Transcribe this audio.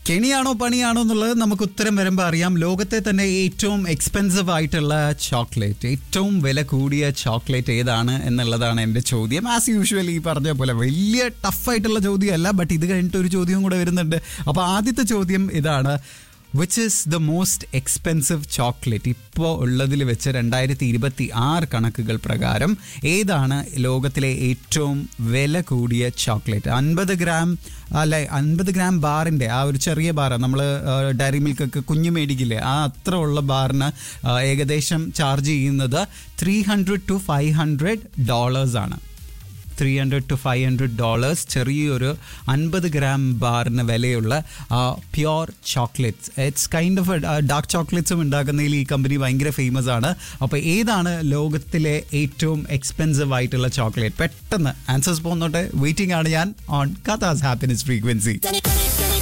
കെണിയാണോ പണിയാണോ എന്നുള്ളത് നമുക്ക് ഉത്തരം വരുമ്പോൾ അറിയാം ലോകത്തെ തന്നെ ഏറ്റവും എക്സ്പെൻസീവ് ആയിട്ടുള്ള ചോക്ലേറ്റ് ഏറ്റവും വില കൂടിയ ചോക്ലേറ്റ് ഏതാണ് എന്നുള്ളതാണ് എൻ്റെ ചോദ്യം ആസ് യൂഷ്വൽ ഈ പറഞ്ഞ പോലെ വലിയ ടഫായിട്ടുള്ള ചോദ്യമല്ല ബട്ട് ഇത് കഴിഞ്ഞിട്ട് ഒരു ചോദ്യവും കൂടെ വരുന്നുണ്ട് അപ്പോൾ ആദ്യത്തെ ചോദ്യം ഇതാണ് which is the most expensive chocolate ഇപ്പോൾ ഉള്ളതിൽ വെച്ച് രണ്ടായിരത്തി ഇരുപത്തി ആറ് കണക്കുകൾ പ്രകാരം ഏതാണ് ലോകത്തിലെ ഏറ്റവും വില കൂടിയ ചോക്ലേറ്റ് അൻപത് ഗ്രാം അല്ലെ അൻപത് ഗ്രാം ബാറിൻ്റെ ആ ഒരു ചെറിയ ബാർ നമ്മൾ ഡയറി മിൽക്കൊക്കെ കുഞ്ഞു മേടിക്കില്ലേ ആ അത്ര ഉള്ള ബാറിന് ആ, ഏകദേശം ചാർജ് ചെയ്യുന്നത് three hundred to five hundred ഡോളേഴ്സാണ് three hundred to five hundred dollars ചെറിയൊരു അൻപത് ഗ്രാം ബാറിന് വിലയുള്ള pure chocolates it's kind of dark ചോക്ലേറ്റ്സും ഉണ്ടാക്കുന്നതിൽ ഈ കമ്പനി ഭയങ്കര ഫേമസ് ആണ് അപ്പോൾ ഏതാണ് ലോകത്തിലെ ഏറ്റവും എക്സ്പെൻസീവ് ആയിട്ടുള്ള ചോക്ലേറ്റ് പെട്ടെന്ന് ആൻസേഴ്സ് പോകുന്നോട്ടെ വെയിറ്റിംഗ് ആണ് ഞാൻ ഓൺ കഥാസ് ഹാപ്പിനെസ് ഫ്രീക്വൻസി